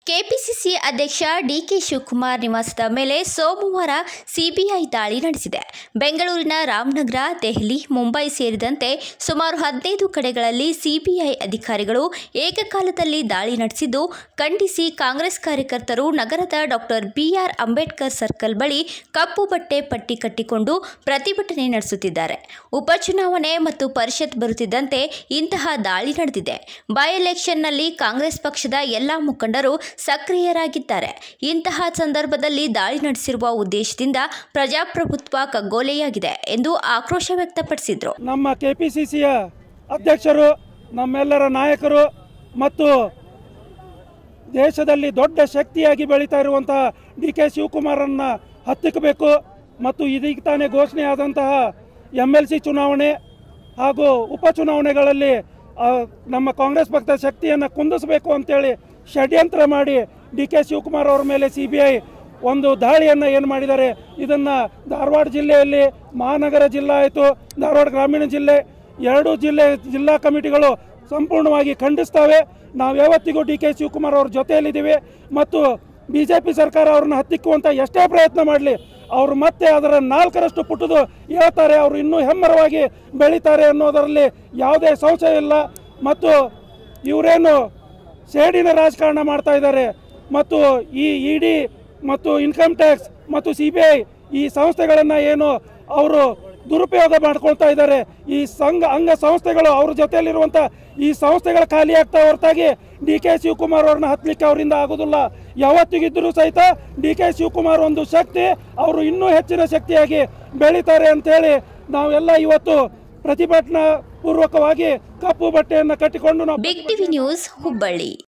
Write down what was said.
KPCC ಅಧ್ಯಕ್ಷ DK Shivakumar ನಿವಾಸದ ಮೇಲೆ ಸೋಮವಾರ ಸಿಬಿಐ ದಾಳಿ ನಡೆಸಿದೆ ಬೆಂಗಳೂರಿನ ರಾಮನಗರ ದೆಹಲಿ ಮುಂಬೈ ಸೇರಿದಂತೆ ಸುಮಾರು ಹದಿನೈದು ಕಡೆಗಳಲ್ಲಿ ಸಿಬಿಐ ಅಧಿಕಾರಿಗಳು ಏಕಕಾಲದಲ್ಲಿ ದಾಳಿ ನಡೆಸಿದ್ದು ಖಂಡಿಸಿ ಕಾಂಗ್ರೆಸ್ ಕಾರ್ಯಕರ್ತರು ನಗರದ ಡಾಕ್ಟರ್ ಬಿಆರ್ ಅಂಬೇಡ್ಕರ್ ಸರ್ಕಲ್ ಬಳಿ ಕಪ್ಪು ಬಟ್ಟೆ ಪಟ್ಟಿ ಕಟ್ಟಿಕೊಂಡು ಪ್ರತಿಭಟನೆ ನಡೆಸುತ್ತಿದ್ದಾರೆ ಉಪಚುನಾವಣೆ ಮತ್ತು ಪರಿಷತ್ ಬರುತ್ತಿದ್ದಂತೆ ಇಂತಹ ದಾಳಿ ನಡೆದಿದೆ ಬೈ ಎಲೆಕ್ಷನ್ನಲ್ಲಿ ಕಾಂಗ್ರೆಸ್ ಪಕ್ಷದ ಎಲ್ಲಾ ಮುಖಂಡರು ಸಕ್ರಿಯರಾಗಿದ್ದಾರೆ ಇಂತಹ ಸಂದರ್ಭದಲ್ಲಿ ದಾಳಿ ನಡೆಸಿರುವ ಉದ್ದೇಶದಿಂದ ಪ್ರಜಾಪ್ರಭುತ್ವ ಕಗ್ಗೋಲೆಯಾಗಿದೆ ಎಂದು ಆಕ್ರೋಶ ವ್ಯಕ್ತಪಡಿಸಿದರು ನಮ್ಮ ಕೆ ಪಿ ಸಿ ಸಿಯ ಅಧ್ಯಕ್ಷರು ನಮ್ಮೆಲ್ಲರ ನಾಯಕರು ಮತ್ತು ದೇಶದಲ್ಲಿ ದೊಡ್ಡ ಶಕ್ತಿಯಾಗಿ ಬೆಳೀತಾ ಇರುವಂತಹ ಡಿ ಕೆ ಶಿವಕುಮಾರನ್ನ ಹತ್ತಿಕ್ಕಬೇಕು ಮತ್ತು ಇದೀಗ ತಾನೇ ಘೋಷಣೆ ಆದಂತಹ ಎಮ್ ಎಲ್ ಸಿ ಚುನಾವಣೆ ಹಾಗೂ ಉಪಚುನಾವಣೆಗಳಲ್ಲಿ ಆ, ನಮ್ಮ ಕಾಂಗ್ರೆಸ್ ಪಕ್ಷದ ಶಕ್ತಿಯನ್ನು ಕುಂದಿಸಬೇಕು ಅಂತೇಳಿ ಷಡ್ಯಂತ್ರ ಮಾಡಿ ಡಿ ಕೆ ಶಿವಕುಮಾರ್ ಅವರ ಮೇಲೆ ಸಿ ಬಿ ಐ ಒಂದು ದಾಳಿಯನ್ನು ಏನು ಮಾಡಿದ್ದಾರೆ ಇದನ್ನು ಧಾರವಾಡ ಜಿಲ್ಲೆಯಲ್ಲಿ ಮಹಾನಗರ ಜಿಲ್ಲಾ ಆಯಿತು ಧಾರವಾಡ ಗ್ರಾಮೀಣ ಜಿಲ್ಲೆ ಎರಡೂ ಜಿಲ್ಲೆ ಜಿಲ್ಲಾ ಕಮಿಟಿಗಳು ಸಂಪೂರ್ಣವಾಗಿ ಖಂಡಿಸ್ತವೆ ನಾವು ಯಾವತ್ತಿಗೂ ಡಿ ಕೆ ಶಿವಕುಮಾರ್ ಅವ್ರ ಜೊತೆಯಲ್ಲಿದ್ದೀವಿ ಮತ್ತು ಬಿ ಜೆ ಪಿ ಸರ್ಕಾರ ಅವ್ರನ್ನ ಹತ್ತಿಕ್ಕುವಂಥ ಎಷ್ಟೇ ಪ್ರಯತ್ನ ಮಾಡಲಿ ಅವರು ಮತ್ತೆ ಅದರ ನಾಲ್ಕರಷ್ಟು ಪುಟ್ಟದು ಹೇಳ್ತಾರೆ ಅವರು ಇನ್ನೂ ಹೆಮ್ಮರವಾಗಿ ಬೆಳೀತಾರೆ ಅನ್ನೋದರಲ್ಲಿ ಯಾವುದೇ ಸಂಶಯ ಇಲ್ಲ ಮತ್ತು ಇವರೇನು ಸೇಡಿನ ರಾಜಕಾರಣ ಮಾಡ್ತಾ ಇದ್ದಾರೆ ಮತ್ತು ಈ ಇ ಡಿ ಮತ್ತು ಇನ್ಕಮ್ ಟ್ಯಾಕ್ಸ್ ಮತ್ತು ಸಿ ಬಿ ಐ ಈ ಸಂಸ್ಥೆಗಳನ್ನು ಏನು ಅವರು ದುರುಪಯೋಗ ಮಾಡ್ಕೊಳ್ತಾ ಇದ್ದಾರೆ ಈ ಸಂಘ ಅಂಗ ಸಂಸ್ಥೆಗಳು ಅವ್ರ ಜೊತೆಯಲ್ಲಿರುವಂಥ ಈ ಸಂಸ್ಥೆಗಳು ಖಾಲಿ ಆಗ್ತಾ ಹೊರತಾಗಿ ಡಿ ಕೆ ಶಿವಕುಮಾರ್ ಅವ್ರನ್ನ ಹತ್ತಲಿಕ್ಕೆ ಅವರಿಂದ ಆಗೋದಿಲ್ಲ ಯಾವತ್ತಿಗಿದ್ದರೂ ಸಹಿತ ಡಿ ಕೆ ಶಿವಕುಮಾರ್ ಒಂದು ಶಕ್ತಿ ಅವರು ಇನ್ನೂ ಹೆಚ್ಚಿನ ಶಕ್ತಿಯಾಗಿ ಬೆಳೀತಾರೆ ಅಂತೇಳಿ ನಾವೆಲ್ಲ ಇವತ್ತು ಪ್ರತಿಭಟನಾ ಪೂರ್ವಕವಾಗಿ ಕಪ್ಪು ಬಟ್ಟೆಯನ್ನು ಕಟ್ಟಿಕೊಂಡು ನಾವು ಬಿಗ್ ಟಿವಿ ನ್ಯೂಸ್ ಹುಬ್ಬಳ್ಳಿ